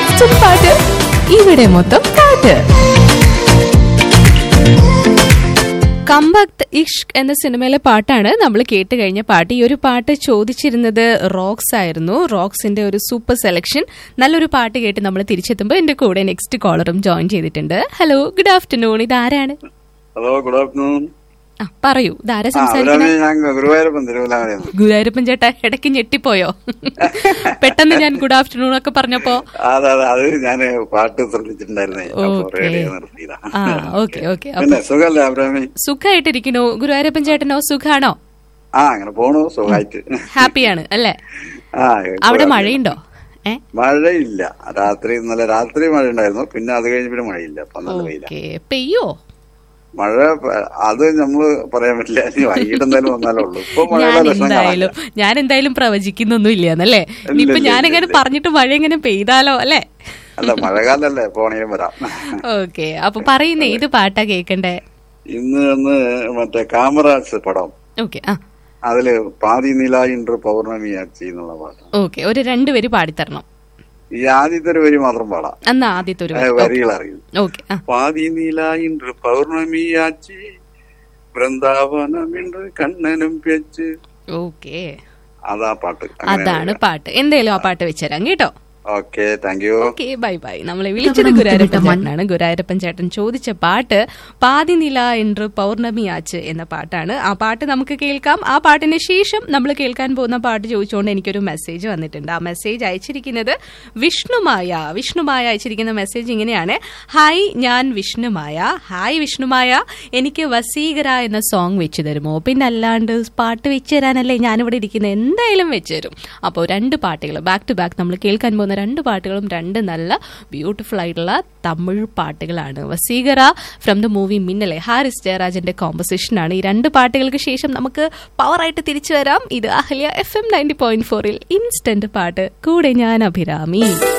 Instant പാട്ട് ഇവിടെ മൊത്തം പാട്ട് കമ്പക്ത് ഇഷ്ക് എന്ന സിനിമയിലെ പാട്ടാണ് നമ്മൾ കേട്ട് കഴിഞ്ഞ പാട്ട് ഈ ഒരു പാട്ട് ചോദിച്ചിരുന്നത് റോക്സ് ആയിരുന്നു റോക്സിന്റെ ഒരു സൂപ്പർ സെലക്ഷൻ നല്ലൊരു പാട്ട് കേട്ട് നമ്മൾ തിരിച്ചെത്തുമ്പോൾ എന്റെ കൂടെ നെക്സ്റ്റ് കോളറും ജോയിൻ ചെയ്തിട്ടുണ്ട് ഹലോ ഗുഡ് ആഫ്റ്റർനൂൺ ഇതാരാണ് ഹലോ ഗുഡ് ആഫ്റ്റർനൂൺ ആ പറയൂ ഇതാരാ ആ അവരാണ് സംസാരിക്കുന്നത് ഞാൻ ഗുരുവായൂരപ്പൻ തിരുവല്ലാമലയാണ് ഗുരുവായൂരപ്പൻ ചേട്ടാ ഇടയ്ക്ക് ഞെട്ടിപ്പോയോ പെട്ടെന്ന് ഞാൻ ഗുഡ് ആഫ്റ്റർനൂൺ ഒക്കെ പറഞ്ഞപ്പോ അതെ അതെ അത് ഞാൻ പാട്ട് ശ്രദ്ധിച്ചിട്ടുണ്ടായിരുന്നേ അപ്പൊ ഓക്കേ. റേഡിയോ നിർത്തിയതാ ആ ഓക്കെ ഓക്കെ പിന്നെ സുഖല്ലേ അബ്രാമി സുഖമായിട്ടിരിക്കണോ ഗുരുവായൂരപ്പൻ ചേട്ടനോ സുഖാണോ ആ അങ്ങനെ പോണു സുഖമായിട്ട് ഹാപ്പിയാണ് അല്ലേ ആ അവിടെ മഴയുണ്ടോ ഏ മഴയില്ല രാത്രി ഇന്നലെ രാത്രി മഴ ഉണ്ടായിരുന്നു പിന്നെ അത് കഴിഞ്ഞ് പിന്നെ മഴയില്ല അപ്പൊ നല്ല വെയില ഓക്കെ പെയ്യോ മഴ പ- അത് നമ്മള് പറയാൻ പറ്റില്ല ഇനി വൈകിട്ട് എന്തായാലും വന്നാലേ ഉള്ളൂ ഇപ്പൊ ഞാൻ മഴയുടെ ലക്ഷണം എന്തായാലും കാണാനില്ല. ഞാൻ എന്തായാലും പ്രവചിക്കുന്നൊന്നും ഇല്ലെന്നല്ലേ ഇനിയിപ്പൊ ഇല്ല, ഞാൻ ഇല്ല, എങ്ങനെ ഇല്ല. പറഞ്ഞിട്ട് മഴ എങ്ങനെ പെയ്താലോ അല്ലേ അല്ല മഴക്കാലല്ലേ പോണേലും വരാം ഓക്കെ അപ്പൊ പറയുന്നേ ഏത് പാട്ടാ കേക്കണ്ടേ ഇന്ന് ഒന്ന് മറ്റേ കാമറാസ് പടം ഓക്കെ ആ അതില് പാതി നില ഇன்று പൗർണമിയാച്ചി എന്നുള്ള പാട്ട് ഓക്കെ ഒരു രണ്ടുപേര് പാടിത്തരണം ഈ ആദ്യത്തെ ഒരു വരി മാത്രം പാടാം അന്ന് ആദ്യത്തെ ഒരു ഏ, വരികൾ അറിയും ഓക്കെ ആ പാതി നില ഇன்று പൗർണമിയാച്ചി വൃന്ദാവനം ഇன்று കണ്ണനും പെച്ച് ഓക്കെ അതാ പാട്ട് അതാണ് പാട്ട് എന്തായാലും ആ പാട്ട് വെച്ചുതരാം കേട്ടോ okay thank you okay bye bye നമ്മളെ വിളിച്ചത് ഗുരുവായൂരപ്പൻ ചേട്ടനാണ് ഗുരുവായൂരപ്പൻ ചേട്ടൻ ചോദിച്ച പാട്ട് പാതിനില എന്ന് പൗർണമിയാച്ച് എന്ന പാട്ടാണ് ആ പാട്ട് നമുക്ക് കേൾക്കാം ആ പാട്ടിന് ശേഷം നമ്മൾ കേൾക്കാൻ പോകുന്ന പാട്ട് ചോദിച്ചുകൊണ്ട് എനിക്കൊരു മെസ്സേജ് വന്നിട്ടുണ്ട് ആ മെസ്സേജ് അയച്ചിരിക്കുന്നത് വിഷ്ണുമായ വിഷ്ണുമായ അയച്ചിരിക്കുന്ന മെസ്സേജ് ഇങ്ങനെയാണ് ഹായ് ഞാൻ വിഷ്ണുമായ ഹായ് വിഷ്ണുമായ എനിക്ക് വസീകര എന്ന സോങ് വെച്ച് തരുമോ പിന്നെ അല്ലാണ്ട് പാട്ട് വെച്ച് തരാനല്ലേ ഞാനിവിടെ ഇരിക്കുന്നത് എന്തായാലും വെച്ച് തരും അപ്പോൾ രണ്ട് പാട്ടുകൾ ബാക്ക് ടു ബാക്ക് നമ്മൾ കേൾക്കാൻ പോകുന്ന രണ്ട് പാട്ടുകളും രണ്ട് നല്ല ബ്യൂട്ടിഫുൾ ആയിട്ടുള്ള തമിഴ് പാട്ടുകളാണ് Vaseegara from the movie Minnale Harris ജയരാജന്റെ കോമ്പസിഷൻ ആണ് ഈ രണ്ട് പാട്ടുകൾക്ക് ശേഷം നമുക്ക് പവറായിട്ട് തിരിച്ചു വരാം ഇത് അഹല്യ എഫ് എം നയൻറ്റി പോയിന്റ് ഫോറിൽ ഇൻസ്റ്റന്റ് പാട്ട് കൂടെ ഞാൻ അഭിരാമി